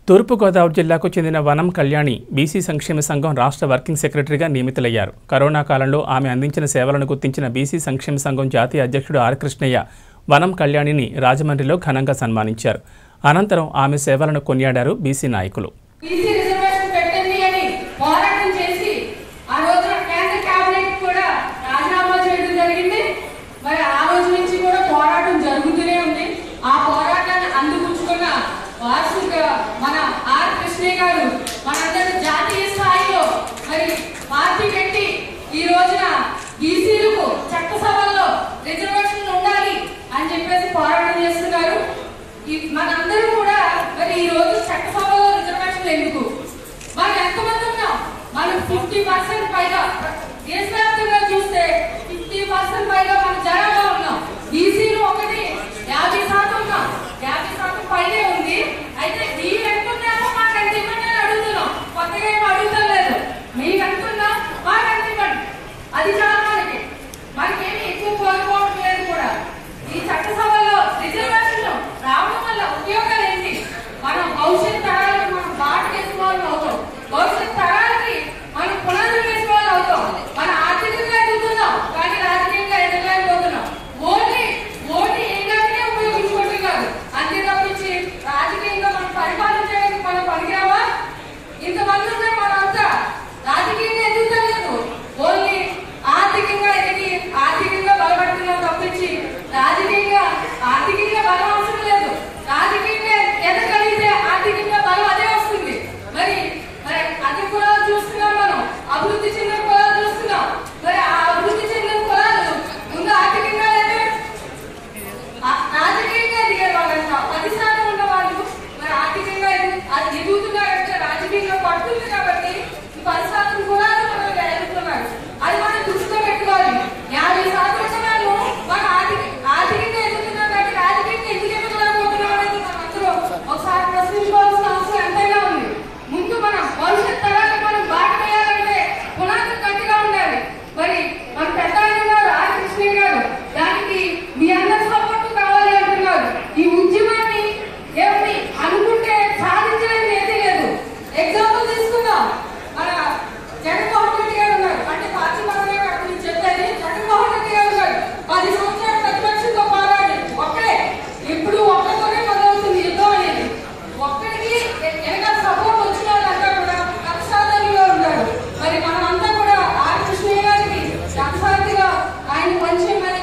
తూర్పుగోదావరి జిల్లాకు చెందిన వనం కళ్యాణి బీసీ సంక్షేమ సంఘం రాష్ట్ర వర్కింగ్ సెక్రటరీగా నియమితులయ్యారు కరోనా కాలంలో ఆమె అందించిన సేవలను గుర్తించిన బీసీ సంక్షేమ సంఘం జాతీయ అధ్యక్షుడు ఆర్ కృష్ణయ్య వనం కళ్యాణిని రాజమండ్రిలో ఘనంగా సన్మానించారు అనంతరం ఆమె సేవలను కొనియాడారు బీసీ నాయకులు బీసీ రిజర్వేషన్ పెట్టండి అని పోరాటం చేసి ఆ రోజున కేంద్ర కేబినెట్ కూడా రాజీనామా చేయడం జరిగింది మరి ఆ రోజు నుంచి కూడా పోరాటం జరుగుతూనే ఉంది ఆ పోరాటాన్ని అందిపుచ్చుకున్న వారసుక మన ఆర్ కృష్ణయ్య గారు మనందరూ జాతీయ స్థాయిలో మరి పార్టీ పెట్టి ఈ రోజున బీసీలకు చట్టసభల్లో రిజర్వేషన్ ఉండాలి అని చెప్పేసి పోరాటం చేస్తున్నారు ఈ- మనందరూ కూడా మరి ఈ రోజు చట్టసభలో రిజర్వేషన్లు ఎందుకు మనం ఎంతమంది ఉన్నాం మనం ఫిఫ్టీ పర్సెంట్ పైగా దేశవ్యాప్తంగా చూస్తే ఫిఫ్టీ పర్సెంట్ పైగా మన జనాభా ఉన్నాం బీసీలు ఒకటి యాభై శాతం ఉన్నాం యాభై శాతం పైనే ఉంది అయితే మీరు ఎంత ఉన్నామో మాకు ఎంత ఇవ్వండి అని అడుగుతున్నాం కొత్తగా ఏం అడుగుతాం లేదు మీకు ఎంత ఉన్నా మాకు ఎంత ఇవ్వండి అది చాలా మనకి మనకేమి ఎక్కువ కోరుకోవడం లేదు కూడా ఈ చట్టసభలో రిజర్వేషన్లు రావడం వల్ల ఉపయోగాలు ఏంటి మనం భవిష్యత్ తరాలకు మనం బాట వేసిన వాళ్ళు అవుతాం భవిష్యత్ తరాలకి మనం పునాదులు వేసిన వాళ్ళు అవుతాం మన ఆర్థికంగా ఎదుగుతున్నాం కానీ రాజకీయంగా ఎదగలేకపోతున్నాం ఓన్లీ ఓన్లీ ఏంటంటే ఉపయోగించుకోవడం కాదు అంతే తప్పించి రాజకీయంగా మనం పరిపాలించడానికి మనం పనికిరావా ఇంతమంది ఉన్నారు మనంతా రాజకీయంగా ఎదుగుతలేదు ఓన్లీ ఆర్థికంగా ఎదిగి ఆర్థికంగా బలపడుతున్నాం తప్పించి రాజకీయంగా ఆర్థికంగా బలం అవసరం లేదు రాజకీయంగా ఎదగలిగితే ఆర్థికంగా బలం అదే వస్తుంది మరి మరి అన్ని కులాలు చూస్తున్నాం మనం అభివృద్ధి చెందిన కులాలు చూస్తున్నాం మరి ఆ అభివృద్ధి చెందిన కులాలు ముందు ఆర్థికంగా లేదు ఆ- రాజకీయంగా ఎదిగే వాళ్ళంట పది శాతం ఉన్న వాళ్ళు మరి ఆర్థికంగా ఎదు- అది ఎదుగుతున్నారంటే రాజకీయంగా పడుతుంది కాబట్టి ఈ పది శాతం కూడా మనం ఎదుగుతున్నారు అది మనం దృష్టిలో పెట్టుకోవాలి యాభై శాతం ఉన్న వాళ్ళు మన ఆర్థిక ఆర్థికంగా ఎదుగుతున్నారు కాబట్టి రాజకీయంగా ఎందుకు ఎదుగులేకపోతున్నాం అనేది మనం అందరూ ఒకసారి ప్రశ్నించుకోవాల్సిన అవసరం ఎంతైనా ఉంది ముందు మనం భవిష్యత్ తరాలకు మనం బాట వేయాలంటే పునాదులు గట్టిగా ఉండాలి మరి మన పెద్ద ఆయన గారు ఆర్ కృష్ణయ్య గారు దానికి మీ అందరి సపోర్ట్ కావాలి అంటున్నారు ఈ ఉద్యమాన్ని ఏమిటి అనుకుంటే సాధించలేని ఏదీ లేదు ఎగ్జాంపుల్ తీసుకుందాం మన జగన్మోహన్ రెడ్డి గారు ఉన్నారు అంటే పార్టీ పరంగా అక్కడ నుంచి చెప్పేది జగన్మోహన్ రెడ్డి గారు ఉన్నారు పది సంవత్సరాలు ప్రతిపక్షంతో పోరాడి ఒక్కడే ఇప్పుడు ఒక్కరితోనే మొదలవుతుంది యుద్ధం అనేది ఒక్కడికి వెనకాల సపోర్ట్ వచ్చిన వాళ్ళంతా కూడా కక్షాదారులుగా ఉన్నారు మరి మనమంతా కూడా ఆర్ కృష్ణయ్య గారికి కక్షాదిగా ఆయన మంచి మరి